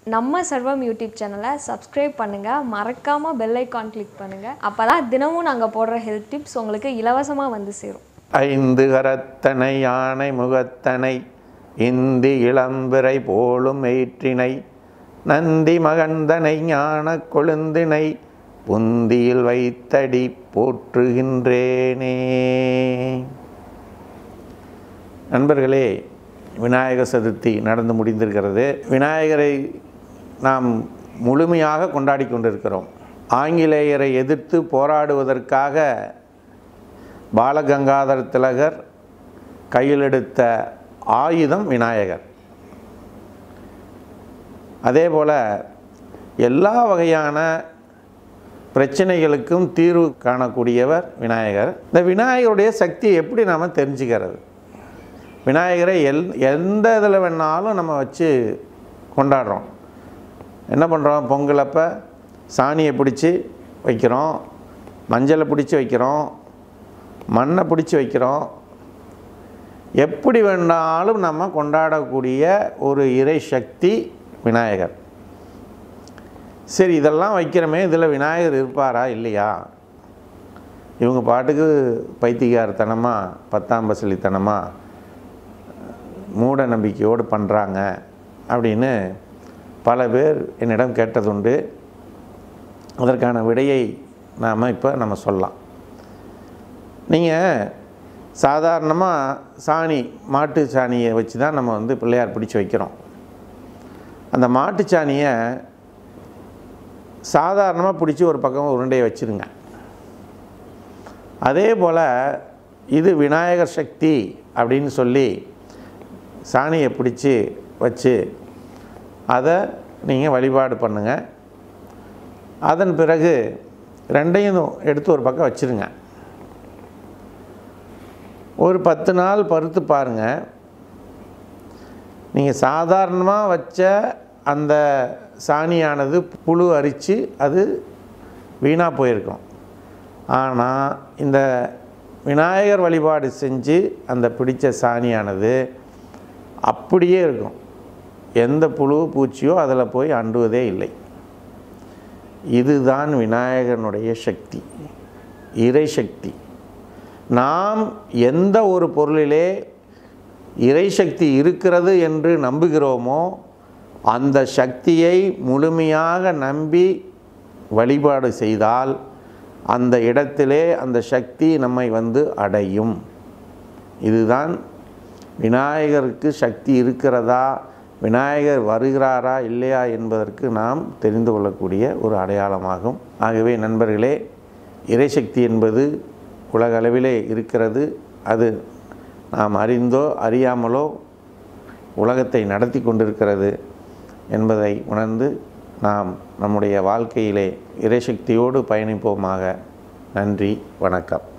நம்ம சர்வம் யூடியூப் சேனலை சப்ஸ்கிரைப் பண்ணுங்கள் மறக்காமல் பெல் ஐக்கான் கிளிக் பண்ணுங்கள் அப்போ தான் தினமும் நாங்கள் போடுற ஹெல்த் டிப்ஸ் உங்களுக்கு இலவசமாக வந்து சேரும் ஐந்து கரத்தனை யானை முகத்தனை இந்தி இளம்பிறை போலும் எயிற்றினை நந்தி மகந்தனை ஞான கொழுந்தினை புந்தியில் வைத்தடி போற்றுகின்றேனே நண்பர்களே விநாயகர் சதுர்த்தி நடந்து முடிந்திருக்கிறது விநாயகரை நாம் முழுமையாக கொண்டாடி கொண்டிருக்கிறோம் ஆங்கிலேயரை எதிர்த்து போராடுவதற்காக பாலகங்காதர திலகர் கையில் எடுத்த ஆயுதம் விநாயகர் அதே போல் எல்லா வகையான பிரச்சனைகளுக்கும் தீர்வு காணக்கூடியவர் விநாயகர் இந்த விநாயகருடைய சக்தியை எப்படி நாம் தெரிஞ்சுக்கிறது விநாயகரை எல் எந்த இதில் வேணாலும் நம்ம வச்சு கொண்டாடுறோம் என்ன பண்ணுறோம் பொங்கலப்போ சாணியை பிடிச்சி வைக்கிறோம் மஞ்சளை பிடிச்சி வைக்கிறோம் மண்ணை பிடிச்சி வைக்கிறோம் எப்படி வேணாலும் நம்ம கொண்டாடக்கூடிய ஒரு இறை சக்தி விநாயகர் சரி இதெல்லாம் வைக்கிறோமே இதில் விநாயகர் இருப்பாரா இல்லையா இவங்க பாட்டுக்கு பைத்தியகாரத்தனமாக பத்தாம் பசலித்தனமாக மூட நம்பிக்கையோடு பண்ணுறாங்க அப்படின்னு பல பேர் என்னிடம் கேட்டதுண்டு அதற்கான விடையை நாம் இப்போ நம்ம சொல்லலாம் நீங்கள் சாதாரணமாக சாணி மாட்டு சாணியை வச்சு தான் நம்ம வந்து பிள்ளையார் பிடிச்சி வைக்கிறோம் அந்த மாட்டு சாணியை சாதாரணமாக பிடிச்சி ஒரு பக்கம் உருண்டையை வச்சுருங்க அதே போல் இது விநாயகர் சக்தி அப்படின்னு சொல்லி சாணியை பிடிச்சி வச்சு அதை நீங்கள் வழிபாடு பண்ணுங்கள் அதன் பிறகு ரெண்டையும் எடுத்து ஒரு பக்கம் வச்சுருங்க ஒரு பத்து நாள் பருத்து பாருங்கள் நீங்கள் சாதாரணமாக வச்ச அந்த சாணியானது புழு அரித்து அது வீணாக போயிருக்கும் ஆனால் இந்த விநாயகர் வழிபாடு செஞ்சு அந்த பிடிச்ச சாணியானது அப்படியே இருக்கும் எந்த புழு பூச்சியோ அதில் போய் அண்டுவதே இல்லை இதுதான் விநாயகனுடைய சக்தி இறை சக்தி நாம் எந்த ஒரு பொருளிலே இறை சக்தி இருக்கிறது என்று நம்புகிறோமோ அந்த சக்தியை முழுமையாக நம்பி வழிபாடு செய்தால் அந்த இடத்திலே அந்த சக்தி நம்மை வந்து அடையும் இதுதான் விநாயகருக்கு சக்தி இருக்கிறதா விநாயகர் வருகிறாரா இல்லையா என்பதற்கு நாம் தெரிந்து கொள்ளக்கூடிய ஒரு அடையாளமாகும் ஆகவே நண்பர்களே இறைசக்தி என்பது உலக அளவிலே இருக்கிறது அது நாம் அறிந்தோ அறியாமலோ உலகத்தை நடத்தி கொண்டிருக்கிறது என்பதை உணர்ந்து நாம் நம்முடைய வாழ்க்கையிலே இறைசக்தியோடு பயணிப்போமாக நன்றி வணக்கம்